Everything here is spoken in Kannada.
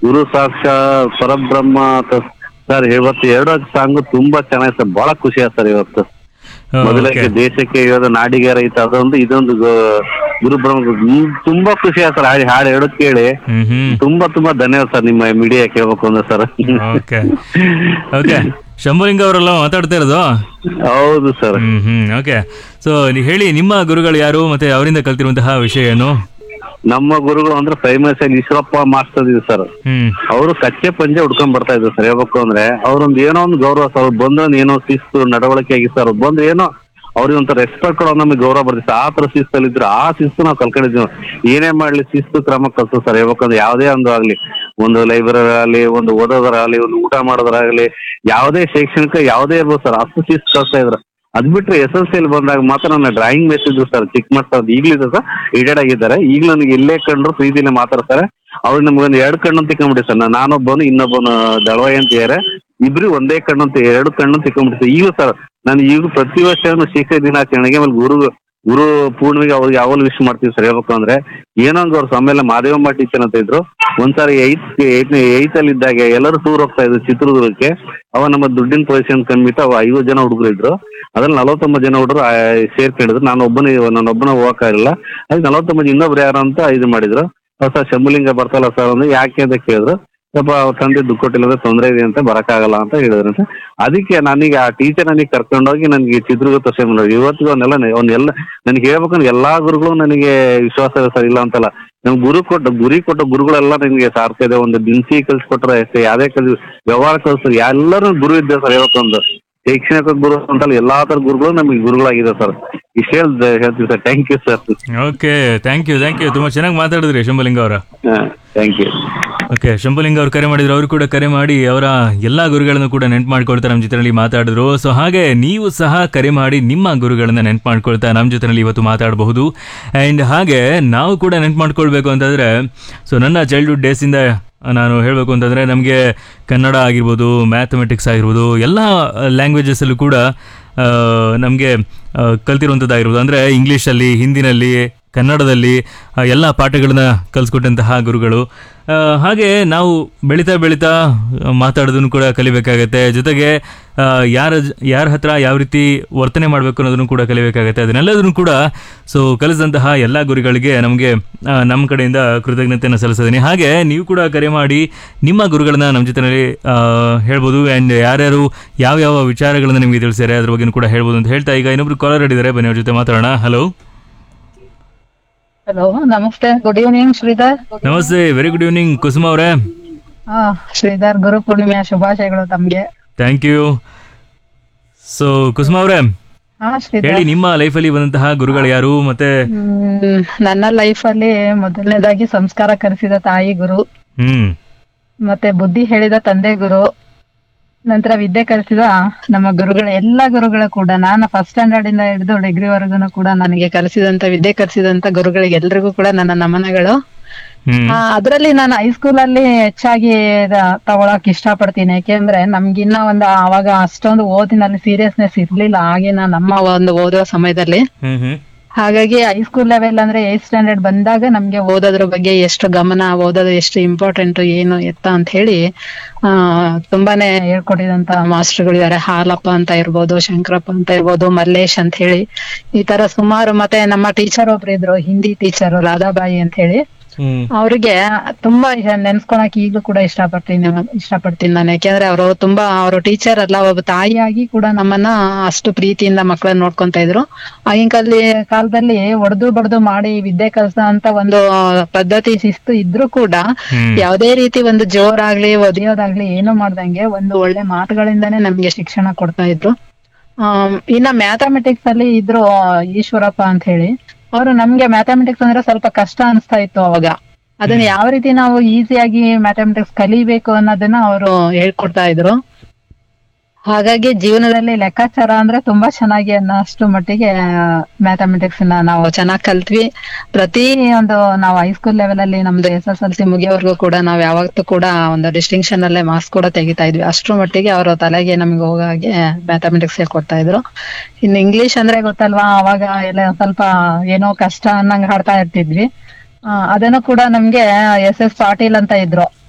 ಗುರು ಸಾಕ್ಷಾ ಪರಬ್ರಹ್ಮ ಸರ್ ಇವತ್ತು ಎರಡು ಸಾಂಗ್ ತುಂಬಾ ಚೆನ್ನಾಗಿ ಸರ್ ಬಹಳ ಖುಷಿ ಆಯ್ತು ಸರ್ ಇವತ್ತು ಮೊದಲಕ್ಕೆ ದೇಶಕ್ಕೆ ಇರೋದು ನಾಡಿಗೆ ರೈತ ಅದೊಂದು ಇದೊಂದು ಗು- ಗುರು ಬ್ರಹ್ಮ ಹ್ಮ್, ತುಂಬಾ ಖುಷಿ ಆಯ್ತು ಸರ್ ಹಾಡು ಹಾಡು ಹೇಳೋದ್ ಕೇಳಿ ಹ್ಮ್ ಹ್ಮ್ ತುಂಬಾ ತುಂಬಾ ಧನ್ಯವಾದ ಸರ್ ನಿಮ್ಮ ಮೀಡಿಯಾ ಕೇಳ್ಬೇಕು ಅಂದ್ರೆ ಸರ್ ಓಕೆ ಓಕೆ ಶಂಭುಲಿಂಗ ಅವರೆಲ್ಲ ಮಾತಾಡ್ತಾ ಇರೋದು ಹೌದು sir hmm hmm okay so ಹೇಳಿ ನಿಮ್ಮ ಗುರುಗಳು ಯಾರು ಮತ್ತೆ ಅವರಿಂದ ಕಲ್ತಿರುವಂತಹ ವಿಷಯ ಏನು ನಮ್ಮ ಗುರುಗಳು ಅಂದ್ರೆ ಫೇಮಸ್ ಆಗಿ ಈಶ್ವರಪ್ಪ ಮಾಸ್ಟರ್ ಇದೆ ಸರ್ ಹ್ಮ್ ಅವರು ಕಚ್ಚೆ ಪಂಜೆ ಉಡ್ಕೊಂಡ್ ಬರ್ತಾ ಇದ್ರು ಸರ್ ಹೇಳ್ಬೇಕು ಅಂದ್ರೆ ಅವ್ರೊಂದ್ ಏನೋ ಒಂದು ಗೌರವ ಸರ್ ಅವ್ರು ಬಂದ್ರೆ ಏನೋ ಶಿಸ್ತು ನಡವಳಿಕೆ ಆಗಿ ಸರ್ ಬಂದ್ರೆ ಏನೋ ಅವ್ರಿಗೆ ಒಂಥರ ರೆಸ್ಪೆಕ್ಟ್ ಕೊಡೋ ನಮಗೆ ಗೌರವ ಬರ್ತದೆ ಆ ತರ ಶಿಸ್ತಲ್ಲಿ ಇದ್ರು ಆ ಶಿಸ್ತು ನಾವು ಕಲ್ಕೊಂಡಿದ್ವಿ ಏನೇ ಮಾಡ್ಲಿ ಶಿಸ್ತು ಕ್ರಮ ಕಲ್ಸು ಸರ್ ಹೇಳ್ಬೇಕಂದ್ರೆ ಯಾವುದೇ ಒಂದು ಆಗ್ಲಿ ಒಂದು ಲೈಬ್ರರಿ ಆಗಲಿ ಒಂದು ಓದೋದರಾಗಲಿ ಒಂದು ಊಟ ಮಾಡೋದ್ರಾಗಲಿ ಯಾವುದೇ ಶೈಕ್ಷಣಿಕ ಯಾವುದೇ ಇರ್ಬೋದು ಸರ್ ಅಷ್ಟು ಶಿಸ್ತು ಕಲ್ಸ್ತಾ ಇದ್ರು ಅದ್ ಬಿಟ್ರೆ ಎಸ್ ಎಲ್ ಸಿಲಿ ಬಂದಾಗ ಮಾತ್ರ ನನ್ನ ಡ್ರಾಯಿಂಗ್ ಮೆಸಿದ್ರು ಸರ್ ಚಿಕ್ಕ ಮಕ್ಕಳು ಈಗಲೂ ಸರ್ ರಿಟೈರ್ಡ್ ಆಗಿದ್ದಾರೆ ಈಗಲೂ ನನಗೆ ಎಲ್ಲೇ ಕಂಡ್ರು ಪ್ರೀತಿಲಿ ಮಾತಾಡ್ತಾರೆ ಅವ್ರು ನಮ್ಗೊಂದು ಎರಡು ಕಣ್ಣು ತಿಕ್ಕೊಂಬಿಡಿ ಸರ್ ನಾನೊಬ್ಬನು ಇನ್ನೊಬ್ಬನು ದಳವಾಯಿ ಅಂತ ಇದ್ದಾರೆ ಇಬ್ರು ಒಂದೇ ಕಣ್ಣು ಅಂತ ಎರಡು ಕಣ್ಣು ತಿಕ್ಕೊಂಬಿಡಿ ಈಗ ಸರ್ ನಾನು ಈಗ ಪ್ರತಿ ವರ್ಷ ಶಿಕ್ಷಕ ದಿನಾಚರಣೆಗೆ ಆಮೇಲೆ ಗುರು ಗುರು ಪೂರ್ಣಿಮೆಗೆ ಅವ್ರಿಗೆ ಯಾವಾಗಲೂ ವಿಶ್ ಮಾಡ್ತೀವಿ ಸರ್ ಹೇಳ್ಬೇಕು ಅಂದ್ರೆ ಏನೋ ಒಂದು ಅವ್ರ ಆಮೇಲೆ ಮಾದೇವಮ್ಮ ಟೀಚರ್ ಅಂತ ಇದ್ರು ಒಂದ್ಸಾರಿ ಏಯ್ತ್ ಏಯ್ತ್ ಏಯ್ತ್ ಅಲ್ಲಿ ಇದ್ದಾಗ ಎಲ್ಲರೂ ಟೂರ್ ಹೋಗ್ತಾ ಇದ್ರು ಚಿತ್ರದುರ್ಗಕ್ಕೆ ಅವ ನಮ್ಮ ದುಡ್ಡಿನ ಪೊಸಿಷನ್ ಕಮ್ಮಿತ್ತು ಅವ ಐವತ್ತು ಜನ ಹುಡುಗರು ಇದ್ರು ಅದ್ರಲ್ಲಿ ನಲವತ್ತೊಂಬತ್ತು ಜನ ಹುಡುಗರು ಸೇರ್ಕೊಂಡಿದ್ರು ನಾನು ಒಬ್ಬನೇ ನಾನು ಒಬ್ಬನ ಹೋಗಕ್ಕಾಗಿಲ್ಲ ಅದಕ್ಕೆ ನಲವತ್ತೊಂಬತ್ತು ಇನ್ನೊಬ್ರು ಯಾರು ಅಂತ ಇದು ಮಾಡಿದ್ರು ಹೊಸ ಶಂಭುಲಿಂಗ ಬರ್ತಲ್ಲ ಸರ್ ಅಂದ್ರೆ ಯಾಕೆ ಅಂತ ಕೇಳಿದ್ರು ಸ್ವಲ್ಪ ಅವ್ರ ತಂದೆ ದುಡ್ಡು ಕೊಟ್ಟಿಲ್ಲ ಅಂದ್ರೆ ತೊಂದರೆ ಇದೆ ಅಂತ ಬರಕ್ಕಾಗಲ್ಲ ಅಂತ ಹೇಳಿದ್ರಂತೆ ಅದಕ್ಕೆ ನನಗೆ ಆ ಟೀಚರ್ ನನಗೆ ಕರ್ಕೊಂಡೋಗಿ ನನಗೆ ಚಿತ್ರದುರ್ಗ ತೋರಿಸ್ಕೊಂಡು ಇವತ್ತಿಗೂ ಅವನ್ನೆಲ್ಲ ಅವನ್ನೆಲ್ಲ ನನಗೆ ಹೇಳ್ಬೇಕಂದ್ರೆ ಎಲ್ಲಾ ಗುರುಗಳು ನನಗೆ ವಿಶ್ವಾಸ ಇದೆ ಸರ್ ಇಲ್ಲ ಅಂತಲ್ಲ ನಮ್ಗೆ ಗುರು ಕೊಟ್ಟ ಗುರಿ ಕೊಟ್ಟ ಗುರುಗಳೆಲ್ಲ ನನಗೆ ಸಾರ್ಥ ಇದೆ ಒಂದು ದಿನಸಿ ಕಲ್ಸ್ಕೊಟ್ರೆ ಅಷ್ಟೇ ಯಾವ್ದೇ ಕಲ್ ವ್ಯವಹಾರ ಕಲ್ಸ್ತಾರೆ ಎಲ್ಲರೂ ಗುರು ಇದ್ದೆ ಸರ್ ಹೇಳ್ಬೇಕಂದು ಶೈಕ್ಷಣಿಕ ಗುರು ಅಂತಲ್ಲ ಎಲ್ಲಾ ತರ ಗುರುಗಳು ನಮಗೆ ಗುರುಗಳಾಗಿದೆ ಸರ್ ಇಷ್ಟು ಹೇಳ್ ಹೇಳ್ತೀವಿ sir thank you sir okay thank you thank you ತುಂಬಾ ಚೆನ್ನಾಗಿ ಮಾತಾಡಿದ್ರಿ ಶಂಭುಲಿಂಗ ಅವರ ಥ್ಯಾಂಕ್ ಯು ಓಕೆ ಶಂಭುಲಿಂಗ ಅವ್ರು ಕರೆ ಮಾಡಿದ್ರು ಅವರು ಕೂಡ ಕರೆ ಮಾಡಿ ಅವರ ಎಲ್ಲಾ ಗುರುಗಳನ್ನು ಕೂಡ ನೆನ್ಪು ಮಾಡ್ಕೊಳ್ತಾ ನಮ್ಮ ಜೊತೆನಲ್ಲಿ ಮಾತಾಡಿದ್ರು ಸೊ ಹಾಗೆ ನೀವು ಸಹ ಕರೆ ಮಾಡಿ ನಿಮ್ಮ ಗುರುಗಳನ್ನ ನೆನ್ಪು ಮಾಡ್ಕೊಳ್ತಾ ನಮ್ಮ ಜೊತೆನಲ್ಲಿ ಇವತ್ತು ಮಾತಾಡಬಹುದು ಆ್ಯಂಡ್ ಹಾಗೆ ನಾವು ಕೂಡ ನೆನ್ಪು ಮಾಡ್ಕೊಳ್ಬೇಕು ಅಂತಂದ್ರೆ ಸೊ ನನ್ನ ಚೈಲ್ಡ್ಹುಡ್ ಡೇಸಿಂದ ನಾನು ಹೇಳಬೇಕು ಅಂತಂದರೆ ನಮಗೆ ಕನ್ನಡ ಆಗಿರ್ಬೋದು ಮ್ಯಾಥಮೆಟಿಕ್ಸ್ ಆಗಿರ್ಬೋದು ಎಲ್ಲ ಲ್ಯಾಂಗ್ವೇಜಸಲ್ಲೂ ಕೂಡ ನಮಗೆ ಕಲ್ತಿರುವಂಥದ್ದಾಗಿರ್ಬೋದು ಅಂದರೆ ಇಂಗ್ಲೀಷಲ್ಲಿ ಹಿಂದಿನಲ್ಲಿ ಕನ್ನಡದಲ್ಲಿ ಆ, ಎಲ್ಲ ಪಾಠಗಳನ್ನ ಕಲಿಸ್ಕೊಟ್ಟಂತಹ ಗುರುಗಳು ಆ, ಹಾಗೆ ನಾವು ಬೆಳೀತಾ ಬೆಳೀತಾ ಮಾತಾಡೋದನ್ನು ಕೂಡ ಕಲಿಬೇಕಾಗತ್ತೆ ಜೊತೆಗೆ ಆ, ಯಾರ ಜ- ಯಾರ ಹತ್ರ ಯಾವ ರೀತಿ ವರ್ತನೆ ಮಾಡಬೇಕು ಅನ್ನೋದನ್ನು ಕೂಡ ಕಲಿಬೇಕಾಗತ್ತೆ ಅದನ್ನೆಲ್ಲದನ್ನು ಕೂಡ ಸೊ ಕಲಿಸಿದಂತಹ ಎಲ್ಲ ಗುರುಗಳಿಗೆ ನಮಗೆ ನಮ್ಮ ಕಡೆಯಿಂದ ಕೃತಜ್ಞತೆಯನ್ನು ಸಲ್ಲಿಸಿದ್ದೀನಿ ಹಾಗೆ ನೀವು ಕೂಡ ಕರೆ ಮಾಡಿ ನಿಮ್ಮ ಗುರುಗಳನ್ನ ನಮ್ಮ ಜೊತೆಯಲ್ಲಿ ಆ, ಹೇಳ್ಬೋದು ಆ್ಯಂಡ್ ಯಾರ್ಯಾರು ಯಾವ ಯಾವ ವಿಚಾರಗಳನ್ನು ನಿಮಗೆ ತಿಳಿಸ್ಯಾರೆ ಅದ್ರ ಬಗ್ಗೆ ಕೂಡ ಹೇಳ್ಬೋದು ಅಂತ ಹೇಳ್ತಾ ಈಗ ಇನ್ನೊಬ್ರು ಕಾಲರ್ ಹಿಡಿದ್ದಾರೆ ಬನ್ನಿ ಅವ್ರ ಜೊತೆ ಮಾತಾಡೋಣ ಹಲೋ ಹಲೋ ನಮಸ್ತೆ ಗುಡ್ ಈವ್ನಿಂಗ್ ಶ್ರೀಧರ್ ನಮಸ್ತೆ ವೆರಿ ಗುಡ್ ಈವ್ನಿಂಗ್ ಕುಸುಮ ಅವರೇ ಹಾ ಶ್ರೀಧರ್ ಗುರು ಪೂರ್ಣಿಮೆಯ ಶುಭಾಶಯಗಳು ತಮ್ಗೆ ಥ್ಯಾಂಕ್ ಯು ಸೊ ಕುಸುಮ ಅವರೇ ಹಾ ಶ್ರೀಧರ್ ಹೇಳಿ ನಿಮ್ಮ ಲೈಫಲ್ಲಿ ಬಂದಂತಹ ಗುರುಗಳು ಯಾರು ಮತ್ತೆ ಹ್ಮ್, ನನ್ನ ಲೈಫ್ ಅಲ್ಲಿ ಮೊದಲನೇದಾಗಿ ಸಂಸ್ಕಾರ ಕಲಿಸಿದ ತಾಯಿ ಗುರು ಹ್ಮ್ ಮತ್ತೆ ಬುದ್ಧಿ ಹೇಳಿದ ತಂದೆ ಗುರು ನಂತರ ವಿದ್ಯೆ ಕಲಿಸಿದ ನಮ್ಮ ಗುರುಗಳ ಎಲ್ಲ ಗುರುಗಳು ಕೂಡ ನಾನು ಫಸ್ಟ್ ಸ್ಟ್ಯಾಂಡರ್ಡ್ ಇಂದ ಹಿಡಿದು ಡಿಗ್ರಿ ವರ್ಗುನು ಕೂಡ ನನಗೆ ಕಲಿಸಿದಂತ ವಿದ್ಯೆ ಕಲಿಸಿದಂತ ಗುರುಗಳಿಗೆ ಎಲ್ರಿಗೂ ಕೂಡ ನನ್ನ ನಮನಗಳು ಹ್ಮ್ ಆ, ಅದ್ರಲ್ಲಿ ನಾನು ಹೈಸ್ಕೂಲ್ ಅಲ್ಲಿ ಹೆಚ್ಚಾಗಿ ದ- ತಗೊಳಕ್ ಇಷ್ಟಪಡ್ತೀನಿ ಯಾಕೆಂದ್ರೆ ನಮ್ಗಿನ್ನ ಒಂದು ಅವಾಗ ಅಷ್ಟೊಂದು ಓದಿನಲ್ಲಿ ಸೀರಿಯಸ್ನೆಸ್ ಇರ್ಲಿಲ್ಲ ಆಗಿನ ನಮ್ಮ ಒಂದು ಓದೋ ಸಮಯದಲ್ಲಿ ಹ್ಮ್ ಹ್ಮ್ ಹಾಗಾಗಿ ಹೈಸ್ಕೂಲ್ ಲೆವೆಲ್ ಅಂದ್ರೆ ಏತ್ ಸ್ಟ್ಯಾಂಡರ್ಡ್ ಬಂದಾಗ ನಮ್ಗೆ ಓದೋದ್ರ ಬಗ್ಗೆ ಎಷ್ಟು ಗಮನ ಓದೋದು ಎಷ್ಟು ಇಂಪಾರ್ಟೆಂಟ್ ಏನು ಎತ್ತ ಅಂತ ಹೇಳಿ ಆ ತುಂಬಾನೇ ಹೇಳ್ಕೊಟ್ಟಿದಂತ ಮಾಸ್ಟರ್ಗಳಿದ್ದಾರೆ ಹಾಲಪ್ಪ ಅಂತ ಇರ್ಬೋದು ಶಂಕರಪ್ಪ ಅಂತ ಇರ್ಬೋದು ಮಲ್ಲೇಶ್ ಅಂತ ಹೇಳಿ ಈ ತರ ಸುಮಾರು ಮತ್ತೆ ನಮ್ಮ ಟೀಚರ್ ಒಬ್ರು ಇದ್ರು ಹಿಂದಿ ಟೀಚರ್ ರಾಧಾಬಾಯಿ ಅಂತ ಹೇಳಿ ಹ್ಮ್ ಅವ್ರಿಗೆ ತುಂಬಾ ಇಷ್ಟ- ನೆನ್ಸ್ಕೊಳಕ್ ಈಗ್ಲೂ ಕೂಡ ಇಷ್ಟಪಡ್ತೀನಿ ಇಷ್ಟಪಡ್ತೀನಿ ನಾನು ಯಾಕೆಂದ್ರೆ ಅವರು ತುಂಬಾ ಅವರು ಟೀಚರ್ ಅಲ್ಲ ಒಬ್ಬ ತಾಯಿಯಾಗಿ ಕೂಡ ನಮ್ಮನ್ನ ಅಷ್ಟು ಪ್ರೀತಿಯಿಂದ ಮಕ್ಕಳನ್ನ ನೋಡ್ಕೊಂತ ಇದ್ರು ಆಗಿನ ಕಾಲ ಕಾಲದಲ್ಲಿ ಒಡೆದು ಬಡ್ದು ಮಾಡಿ ವಿದ್ಯೆ ಕಲ್ಸ ಅಂತ ಒಂದು ಪದ್ಧತಿ ಶಿಸ್ತು ಇದ್ರೂ ಕೂಡ ಹ್ಮ್ ಯಾವುದೇ ರೀತಿ ಒಂದು ಜೋರಾಗ್ಲಿ ಒದೆಯೋದಾಗ್ಲಿ ಏನು ಮಾಡ್ದಂಗೆ ಒಂದು ಒಳ್ಳೆ ಮಾತುಗಳಿಂದಾನೇ ನಮ್ಗೆ ಶಿಕ್ಷಣ ಕೊಡ್ತಾ ಇದ್ರು ಆಮ್, ಇನ್ನ ಮ್ಯಾಥಮೆಟಿಕ್ಸ್ ಅಲ್ಲಿ ಇದ್ರು ಈಶ್ವರಪ್ಪ ಅಂತ ಹೇಳಿ ಅವರು ನಮ್ಗೆ ಮ್ಯಾಥಮೆಟಿಕ್ಸ್ ಅಂದ್ರೆ ಸ್ವಲ್ಪ ಕಷ್ಟ ಅನಿಸ್ತಾ ಇತ್ತು ಅವಾಗ ಅದನ್ನ ಯಾವ ರೀತಿ ನಾವು ಈಸಿಯಾಗಿ ಮ್ಯಾಥಮೆಟಿಕ್ಸ್ ಕಲಿಬೇಕು ಅನ್ನೋದನ್ನ ಅವರು ಹೇಳ್ಕೊಡ್ತಾ ಇದ್ರು ಹಾಗಾಗಿ ಜೀವನದಲ್ಲಿ ಲೆಕ್ಕಾಚಾರ ಅಂದ್ರೆ ತುಂಬಾ ಚೆನ್ನಾಗಿ ಅನ್ನೋ ಅಷ್ಟು ಮಟ್ಟಿಗೆ ಮ್ಯಾಥಮೆಟಿಕ್ಸ್ ನ ನಾವು ಚೆನ್ನಾಗಿ ಕಲ್ತ್ವಿ ಪ್ರತಿ ಒಂದು ನಾವು ಹೈಸ್ಕೂಲ್ ಲೆವೆಲ್ ಅಲ್ಲಿ ನಮ್ದು ಎಸ್ ಎಸ್ ಎಲ್ ಸಿ ಮುಗಿಯೋವರೆಗೂ ಕೂಡ ನಾವ್ ಯಾವತ್ತೂ ಕೂಡ ಒಂದು ಡಿಸ್ಟಿಂಕ್ಷನ್ ಅಲ್ಲೇ ಮಾರ್ಕ್ಸ್ ಕೂಡ ತೆಗಿತಾ ಇದ್ವಿ ಅಷ್ಟ್ರ ಮಟ್ಟಿಗೆ ಅವರು ತಲೆಗೆ ನಮ್ಗೆ ಹೋಗೋ ಹಾಗೆ ಮ್ಯಾಥಮೆಟಿಕ್ಸ್ ಹೇಳ್ಕೊಡ್ತಾ ಇದ್ರು ಇನ್ನು ಇಂಗ್ಲಿಷ್ ಅಂದ್ರೆ ಗೊತ್ತಲ್ವಾ ಅವಾಗ ಎಲ್ಲ ಸ್ವಲ್ಪ ಏನೋ ಕಷ್ಟ ಅನ್ನಂಗ್ ಹಾಡ್ತಾ ಇರ್ತಿದ್ವಿ ಆ, ಅದನ್ನು ಕೂಡ ನಮ್ಗೆ ಎಸ್ ಎಸ್ ಪಾಟೀಲ್ ಅಂತ ಇದ್ರು